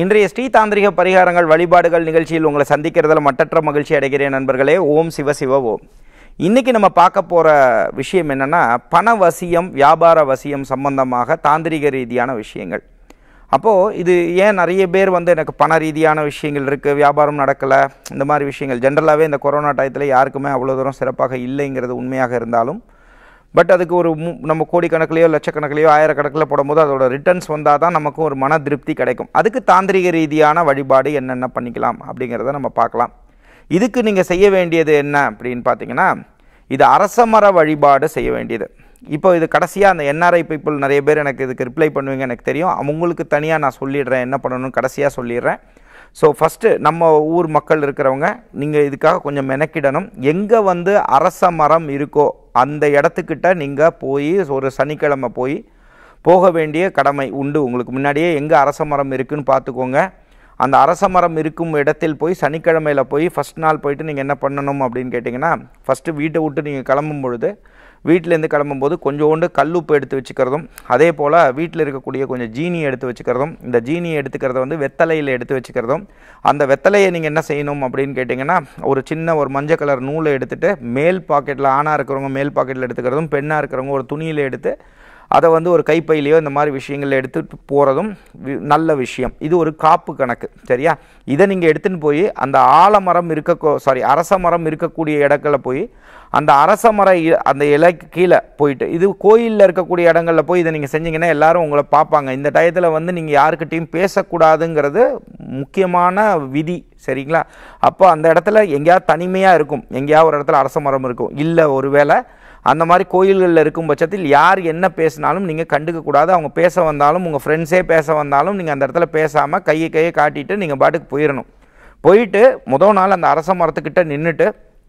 இன்றைய ஸ்ரீ தாந்திரிக பரிகாரங்கள் வழிபாடுகள் நிகழ்ச்சியில் உங்களை சந்திக்கிறதுல மட்டற்ற மகிழ்ச்சி அடைகிறேன் நண்பர்களே ஓம் சிவ சிவ ஓம் இன்னைக்கு நம்ம பார்க்க போகிற விஷயம் என்னன்னா பண வசியம் வியாபார வசியம் சம்பந்தமாக தாந்திரிக ரீதியான விஷயங்கள் அப்போது இது ஏன் நிறைய பேர் வந்து எனக்கு பண ரீதியான விஷயங்கள் இருக்குது வியாபாரம் நடக்கலை இந்த மாதிரி விஷயங்கள் ஜென்ரலாகவே இந்த கொரோனா டயத்தில் யாருக்குமே அவ்வளோ தூரம் சிறப்பாக இல்லைங்கிறது உண்மையாக இருந்தாலும் பட் அதுக்கு ஒரு மு நம்ம கோடிக்கணக்கிலையோ லட்சக்கணக்கிலையோ ஆயிரக்கணக்கில் போடும்போது அதோட ரிட்டர்ன்ஸ் வந்தால் தான் நமக்கு ஒரு மன திருப்தி கிடைக்கும் அதுக்கு தாந்திரிக ரீதியான வழிபாடு என்னென்ன பண்ணிக்கலாம் அப்படிங்கிறத நம்ம பார்க்கலாம் இதுக்கு நீங்கள் செய்ய வேண்டியது என்ன அப்படின்னு பார்த்தீங்கன்னா இது அரசமர வழிபாடு செய்ய வேண்டியது இப்போ இது கடைசியாக அந்த என்ஆர்ஐ பீப்புள் நிறைய பேர் எனக்கு இதுக்கு ரிப்ளை பண்ணுவீங்க எனக்கு தெரியும் உங்களுக்கு தனியாக நான் சொல்லிடுறேன் என்ன பண்ணணும்னு கடைசியாக சொல்லிடுறேன் ஸோ ஃபஸ்ட்டு நம்ம ஊர் மக்கள் இருக்கிறவங்க நீங்கள் இதுக்காக கொஞ்சம் மெனக்கிடணும் எங்கே வந்து அரச மரம் இருக்கோ அந்த இடத்துக்கிட்ட நீங்கள் போய் ஒரு சனிக்கிழமை போய் போக வேண்டிய கடமை உண்டு உங்களுக்கு முன்னாடியே எங்கே அரச மரம் இருக்குன்னு பார்த்துக்கோங்க அந்த அரச மரம் இருக்கும் இடத்தில் போய் சனிக்கிழமையில் போய் ஃபஸ்ட் நாள் போயிட்டு நீங்கள் என்ன பண்ணணும் அப்படின்னு கேட்டிங்கன்னா ஃபஸ்ட்டு வீட்டை விட்டு நீங்கள் கிளம்பும் பொழுது வீட்டிலேருந்து கிளம்பும்போது கொஞ்சோண்டு கல்லுப்பு எடுத்து வச்சுக்கிறதும் அதே போல் வீட்டில் இருக்கக்கூடிய கொஞ்சம் ஜீனி எடுத்து வச்சுக்கிறதும் இந்த ஜீனி எடுத்துக்கிறத வந்து வெத்தலையில் எடுத்து வச்சுக்கிறதும் அந்த வெத்தலையை நீங்கள் என்ன செய்யணும் அப்படின்னு கேட்டிங்கன்னா ஒரு சின்ன ஒரு மஞ்சள் கலர் நூலை எடுத்துகிட்டு மேல் பாக்கெட்டில் ஆணாக இருக்கிறவங்க மேல் பாக்கெட்டில் எடுத்துக்கிறதும் பெண்ணாக இருக்கிறவங்க ஒரு துணியில் எடுத்து அதை வந்து ஒரு கைப்பையிலையோ இந்த மாதிரி விஷயங்கள் எடுத்துகிட்டு போகிறதும் வி- நல்ல விஷயம் இது ஒரு காப்பு கணக்கு சரியா இதை நீங்கள் எடுத்துன்னு போய் அந்த ஆலமரம் இருக்க சாரி அரச மரம் இருக்கக்கூடிய இடத்துல போய் அந்த அரச மர இ- அந்த இலைக்கு கீழே போயிட்டு இது கோயிலில் இருக்கக்கூடிய இடங்களில் போய் இதை நீங்கள் செஞ்சீங்கன்னா எல்லாரும் உங்களை பார்ப்பாங்க இந்த டயத்தில் வந்து நீங்கள் யாருக்கிட்டையும் பேசக்கூடாதுங்கிறது முக்கியமான விதி சரிங்களா அப்போ அந்த இடத்துல எங்கேயாவது தனிமையாக இருக்கும் எங்கேயாவது ஒரு இடத்துல அரச மரம் இருக்கும் இல்லை ஒருவேளை அந்த மாதிரி கோயில்களில் இருக்கும் பட்சத்தில் யார் என்ன பேசினாலும் நீங்கள் கண்டுக்க கூடாது அவங்க பேச வந்தாலும் உங்கள் ஃப்ரெண்ட்ஸே பேச வந்தாலும் நீங்கள் அந்த இடத்துல பேசாமல் கையை கையை காட்டிட்டு நீங்கள் பாட்டுக்கு போயிடணும் போயிட்டு முதல் நாள் அந்த அரச மரத்துக்கிட்ட நின்றுட்டு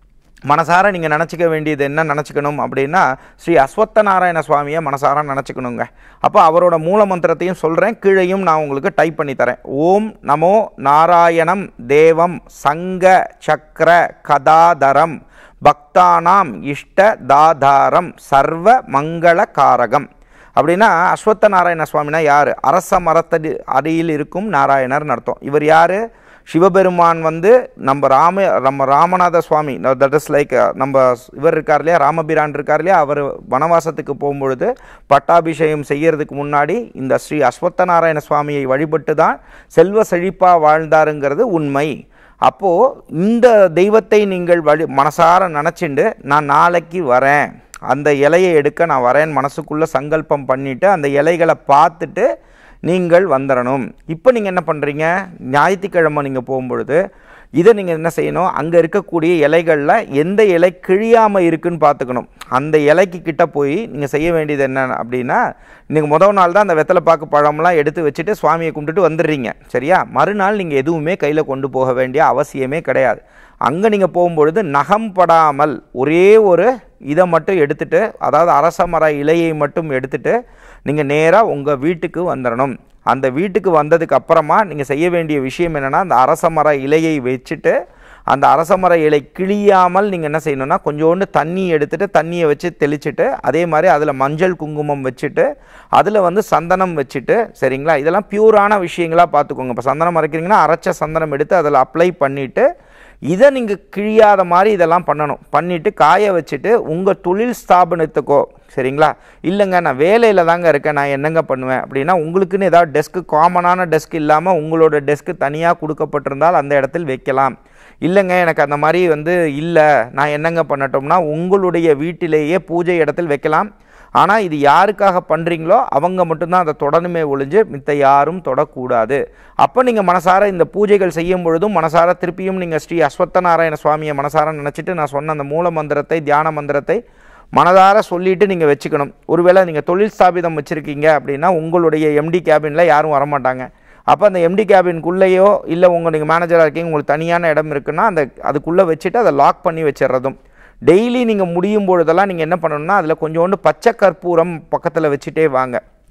மனசார நீங்கள் நினச்சிக்க வேண்டியது என்ன நினச்சிக்கணும் அப்படின்னா ஸ்ரீ அஸ்வத்த நாராயண சுவாமியை மனசார நினச்சிக்கணுங்க அப்போ அவரோட மூல மந்திரத்தையும் சொல்கிறேன் கீழையும் நான் உங்களுக்கு டைப் பண்ணி தரேன் ஓம் நமோ நாராயணம் தேவம் சங்க சக்கர கதாதரம் பக்தானாம் இஷ்ட தாதாரம் சர்வ மங்கள காரகம் அப்படின்னா அஸ்வத்த நாராயண சுவாமினா யார் அரச மரத்தடி அடியில் இருக்கும் நாராயணர்னு அர்த்தம் இவர் யார் சிவபெருமான் வந்து நம்ம ராம நம்ம Ramanatha Swami that is like நம்ம இவர் இருக்கார் இல்லையா ராமபிரான் இருக்கார் இல்லையா அவர் வனவாசத்துக்கு போகும்பொழுது பட்டாபிஷேகம் செய்யறதுக்கு முன்னாடி இந்த ஸ்ரீ அஸ்வத்த நாராயண சுவாமியை வழிபட்டு தான் செல்வ செழிப்பாக வாழ்ந்தாருங்கிறது உண்மை அப்போது இந்த தெய்வத்தை நீங்கள் வழி மனசார நினச்சிண்டு நான் நாளைக்கு வரேன் அந்த இலையை எடுக்க நான் வரேன் மனசுக்குள்ளே சங்கல்பம் பண்ணிவிட்டு அந்த இலைகளை பார்த்துட்டு நீங்கள் வந்துடணும் இப்போ நீங்கள் என்ன பண்ணுறீங்க ஞாயிற்றுக்கிழமை நீங்கள் போகும்பொழுது இதை நீங்கள் என்ன செய்யணும் அங்கே இருக்கக்கூடிய இலைகளில் எந்த இலை கிழியாமல் இருக்குன்னு பார்த்துக்கணும் அந்த இலைக்கு கிட்ட போய் நீங்கள் செய்ய வேண்டியது என்ன அப்படின்னா நீங்கள் முதல் நாள் தான் அந்த வெத்தலை பாக்கு பழம்லாம் எடுத்து வச்சுட்டு சுவாமியை கும்பிட்டுட்டு வந்துடுறீங்க சரியா மறுநாள் நீங்கள் எதுவுமே கையில் கொண்டு போக வேண்டிய அவசியமே கிடையாது அங்கே நீங்கள் போகும்பொழுது நகம் படாமல் ஒரே ஒரு இதை மட்டும் எடுத்துட்டு அதாவது அரச மர இலையை மட்டும் எடுத்துட்டு நீங்கள் நேராக உங்கள் வீட்டுக்கு வந்துடணும் அந்த வீட்டுக்கு வந்ததுக்கு அப்புறமா நீங்கள் செய்ய வேண்டிய விஷயம் என்னென்னா அந்த அரச மர இலையை வச்சுட்டு அந்த அரச மர இலை கிழியாமல் நீங்கள் என்ன செய்யணும்னா கொஞ்சோண்டு தண்ணி எடுத்துட்டு தண்ணியை வச்சு தெளிச்சிட்டு அதே மாதிரி அதில் மஞ்சள் குங்குமம் வச்சுட்டு அதில் வந்து சந்தனம் வச்சுட்டு சரிங்களா இதெல்லாம் பியூரான விஷயங்களாக பார்த்துக்கோங்க இப்போ சந்தனம் அரைக்கிறீங்கன்னா அரைச்ச சந்தனம் எடுத்து அதில் அப்ளை பண்ணிவிட்டு இதை நீங்கள் கிழியாத மாதிரி இதெல்லாம் பண்ணணும் பண்ணிவிட்டு காய வச்சுட்டு உங்கள் தொழில் ஸ்தாபனத்துக்கோ சரிங்களா இல்லைங்க நான் வேலையில் தாங்க இருக்கேன் நான் என்னங்க பண்ணுவேன் அப்படின்னா உங்களுக்குன்னு ஏதாவது டெஸ்க்கு காமனான டெஸ்க் இல்லாமல் உங்களோட டெஸ்க்கு தனியாக கொடுக்கப்பட்டிருந்தால் அந்த இடத்தில் வைக்கலாம் இல்லைங்க எனக்கு அந்த மாதிரி வந்து இல்லை நான் என்னங்க பண்ணட்டோம்னா உங்களுடைய வீட்டிலேயே பூஜை இடத்தில் வைக்கலாம் ஆனால் இது யாருக்காக பண்ணுறீங்களோ அவங்க மட்டும்தான் அதை தொடணுமே ஒழிஞ்சு மித்த யாரும் தொடக்கூடாது அப்போ நீங்கள் மனசார இந்த பூஜைகள் செய்யும் பொழுதும் மனசார திருப்பியும் நீங்கள் ஸ்ரீ அஸ்வத்த நாராயண சுவாமியை மனசார நினச்சிட்டு நான் சொன்ன அந்த மூல மந்திரத்தை தியான மந்திரத்தை மனதார சொல்லிட்டு நீங்கள் வச்சுக்கணும் ஒருவேளை நீங்கள் தொழில் ஸ்தாபிதம் வச்சுருக்கீங்க அப்படின்னா உங்களுடைய எம்டி கேபினில் யாரும் வரமாட்டாங்க அப்போ அந்த எம்டி கேபின்குள்ளேயோ இல்லை உங்கள் நீங்கள் மேனேஜராக இருக்கீங்க உங்களுக்கு தனியான இடம் இருக்குன்னா அந்த அதுக்குள்ளே வச்சுட்டு அதை லாக் பண்ணி வச்சிடுறதும் டெய்லி நீங்கள் முடியும் பொழுதெல்லாம் நீங்கள் என்ன பண்ணணும்னா அதில் கொஞ்சோண்டு பச்சை கற்பூரம் பக்கத்தில் வச்சுட்டே வாங்க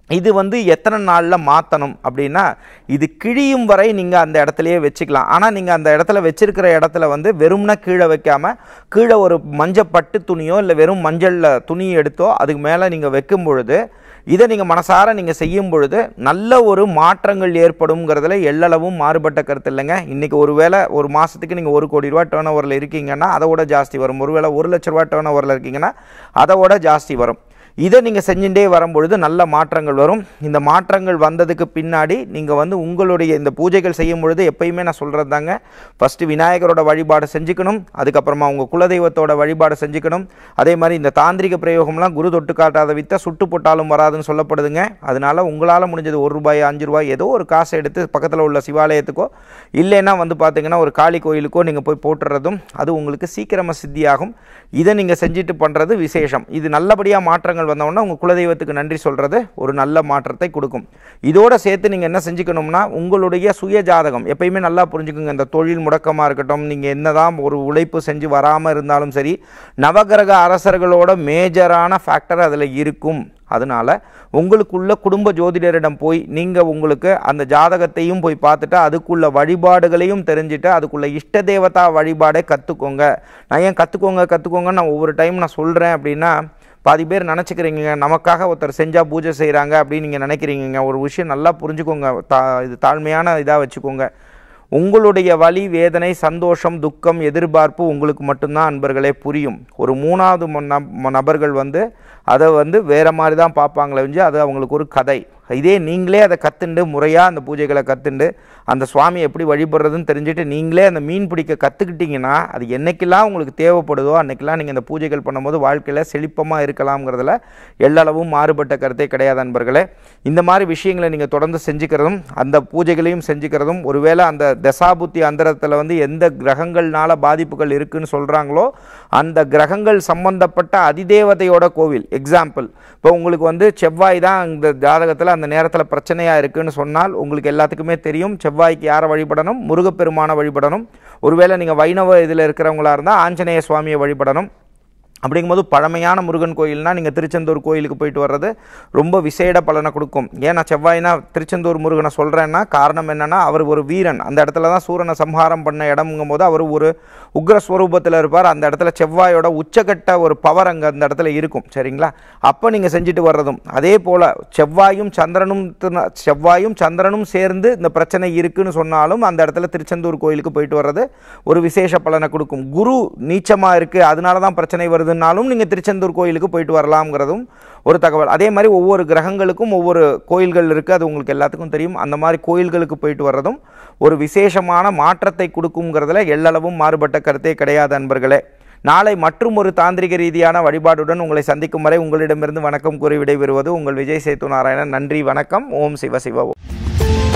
இது வந்து எத்தனை நாளில் மாற்றணும் அப்படின்னா இது கிழியும் வரை நீங்கள் அந்த இடத்துலையே வச்சுக்கலாம் ஆனால் நீங்கள் அந்த இடத்துல வச்சிருக்கிற இடத்துல வந்து வெறும்னா கீழே வைக்காம கீழே ஒரு மஞ்சள் பட்டு துணியோ இல்லை வெறும் மஞ்சளில் துணி எடுத்தோ அதுக்கு மேலே நீங்கள் வைக்கும் பொழுது இதை நீங்கள் மனசார நீங்கள் செய்யும் பொழுது நல்ல ஒரு மாற்றங்கள் ஏற்படும்ங்கிறதுல எல்லளவும் மாறுபட்ட கருத்து இல்லைங்க இன்றைக்கி ஒரு வேளை ஒரு மாதத்துக்கு நீங்கள் ஒரு கோடி ரூபா டேர்ன் ஓவரில் இருக்கீங்கன்னா அதை விட ஜாஸ்தி வரும் ஒருவேளை ஒரு லட்ச ரூபா டேர்ன் ஓவரில் இருக்கீங்கன்னா அதை விட ஜாஸ்தி வரும் இதை நீங்கள் செஞ்சுட்டே வரும்பொழுது நல்ல மாற்றங்கள் வரும் இந்த மாற்றங்கள் வந்ததுக்கு பின்னாடி நீங்கள் வந்து உங்களுடைய இந்த பூஜைகள் செய்யும் பொழுது எப்பயுமே நான் சொல்கிறது தாங்க ஃபஸ்ட்டு விநாயகரோட வழிபாடு செஞ்சுக்கணும் அதுக்கப்புறமா உங்கள் குலதெய்வத்தோட வழிபாடு செஞ்சுக்கணும் அதே மாதிரி இந்த தாந்திரிக பிரயோகம்லாம் குரு தொட்டு காட்டாத வித்த சுட்டு போட்டாலும் வராதுன்னு சொல்லப்படுதுங்க அதனால உங்களால் முடிஞ்சது ஒரு ரூபாய் அஞ்சு ரூபாய் ஏதோ ஒரு காசை எடுத்து பக்கத்தில் உள்ள சிவாலயத்துக்கோ இல்லைன்னா வந்து பார்த்தீங்கன்னா ஒரு காளி கோயிலுக்கோ நீங்கள் போய் போட்டுறதும் அது உங்களுக்கு சீக்கிரமாக சித்தியாகும் இதை நீங்கள் செஞ்சுட்டு பண்ணுறது விசேஷம் இது நல்லபடியாக மாற்றங்கள் வந்தவுடனே உங்கள் குலதெய்வத்துக்கு நன்றி சொல்கிறது ஒரு நல்ல மாற்றத்தை கொடுக்கும் இதோட சேர்த்து நீங்கள் என்ன செஞ்சுக்கணும்னா உங்களுடைய சுய ஜாதகம் எப்பயுமே நல்லா புரிஞ்சுக்குங்க இந்த தொழில் முடக்கமாக இருக்கட்டும் நீங்கள் என்னதான் ஒரு உழைப்பு செஞ்சு வராமல் இருந்தாலும் சரி நவகிரக அரசர்களோட மேஜரான ஃபேக்டர் அதில் இருக்கும் அதனால் உங்களுக்குள்ள குடும்ப ஜோதிடரிடம் போய் நீங்கள் உங்களுக்கு அந்த ஜாதகத்தையும் போய் பார்த்துட்டு அதுக்குள்ள வழிபாடுகளையும் தெரிஞ்சுட்டு அதுக்குள்ள இஷ்ட தேவதா வழிபாடை கற்றுக்கோங்க நான் ஏன் கற்றுக்கோங்க கற்றுக்கோங்க நான் ஒவ்வொரு டைம் நான் சொல்கிறேன் அப்படின்னா பாதி பேர் நினச்சிக்கிறீங்க நமக்காக ஒருத்தர் செஞ்சால் பூஜை செய்கிறாங்க அப்படின்னு நீங்கள் நினைக்கிறீங்க ஒரு விஷயம் நல்லா புரிஞ்சுக்கோங்க தா இது தாழ்மையான இதாக வச்சுக்கோங்க உங்களுடைய வலி வேதனை சந்தோஷம் துக்கம் எதிர்பார்ப்பு உங்களுக்கு மட்டும்தான் அன்பர்களே புரியும் ஒரு மூணாவது ம- நப- நபர்கள் வந்து அதை வந்து வேறு மாதிரி தான் பார்ப்பாங்களே ஒழிஞ்சு அது அவங்களுக்கு ஒரு கதை இதே நீங்களே அதை கற்றுண்டு முறையாக அந்த பூஜைகளை கற்றுண்டு அந்த சுவாமி எப்படி வழிபடுறதுன்னு தெரிஞ்சுட்டு நீங்களே அந்த மீன் பிடிக்க கற்றுக்கிட்டீங்கன்னா அது என்னைக்கெல்லாம் உங்களுக்கு தேவைப்படுதோ அன்னைக்கெல்லாம் நீங்கள் இந்த பூஜைகள் பண்ணும்போது வாழ்க்கையில் செழிப்பமாக இருக்கலாம்ங்கிறதுல எல்லளவும் மாறுபட்ட கருத்தே கிடையாது நண்பர்களே இந்த மாதிரி விஷயங்களை நீங்கள் தொடர்ந்து செஞ்சுக்கிறதும் அந்த பூஜைகளையும் செஞ்சுக்கிறதும் ஒருவேளை அந்த தசாபுத்தி அந்தரத்தில் வந்து எந்த கிரகங்கள்னால பாதிப்புகள் இருக்குன்னு சொல்கிறாங்களோ அந்த கிரகங்கள் சம்பந்தப்பட்ட அதிதேவதையோட கோவில் எக்ஸாம்பிள் இப்போ உங்களுக்கு வந்து செவ்வாய் தான் இந்த ஜாதகத்தில் அந்த நேரத்தில் பிரச்சனையாக இருக்குன்னு சொன்னால் உங்களுக்கு எல்லாத்துக்குமே தெரியும் செவ்வாய்க்கு யாரை வழிபடணும் முருகப்பெருமானை வழிபடணும் ஒருவேளை நீங்கள் வைணவ இதில் இருக்கிறவங்களா இருந்தால் ஆஞ்சநேய சுவாமியை வழிபடணும் அப்படிங்கும்போது பழமையான முருகன் கோயில்னா நீங்கள் திருச்செந்தூர் கோயிலுக்கு போயிட்டு வர்றது ரொம்ப விசேட பலனை கொடுக்கும் ஏன் நான் செவ்வாய்னா திருச்செந்தூர் முருகனை சொல்கிறேன்னா காரணம் என்னன்னா அவர் ஒரு வீரன் அந்த இடத்துல தான் சூரனை சம்ஹாரம் பண்ண இடம்ங்கும் போது அவர் ஒரு உக்ர ஸ்வரூபத்தில் இருப்பார் அந்த இடத்துல செவ்வாயோட உச்சகட்ட ஒரு பவர் அங்கே அந்த இடத்துல இருக்கும் சரிங்களா அப்போ நீங்கள் செஞ்சுட்டு வர்றதும் அதே போல் செவ்வாயும் சந்திரனும் தின- செவ்வாயும் சந்திரனும் சேர்ந்து இந்த பிரச்சனை இருக்குன்னு சொன்னாலும் அந்த இடத்துல திருச்செந்தூர் கோயிலுக்கு போயிட்டு வர்றது ஒரு விசேஷ பலனை கொடுக்கும் குரு நீச்சமாக இருக்குது அதனால தான் பிரச்சனை வருதுன்னாலும் நீங்கள் திருச்செந்தூர் கோயிலுக்கு போயிட்டு வரலாம்ங்கிறதும் ஒரு தகவல் அதே மாதிரி ஒவ்வொரு கிரகங்களுக்கும் ஒவ்வொரு கோயில்கள் இருக்குது அது உங்களுக்கு எல்லாத்துக்கும் தெரியும் அந்த மாதிரி கோயில்களுக்கு போயிட்டு வர்றதும் ஒரு விசேஷமான மாற்றத்தை கொடுக்குங்கிறதுல எல்லளவும் மாறுபட்ட கருத்தே கிடையாது அன்பர்களே நாளை மற்றும் ஒரு தாந்திரிக ரீதியான வழிபாடுடன் உங்களை சந்திக்கும் வரை உங்களிடமிருந்து வணக்கம் கூறி விடைபெறுவது உங்கள் விஜய் சேத்து நாராயணன் நன்றி வணக்கம் ஓம் சிவ சிவ ஓம்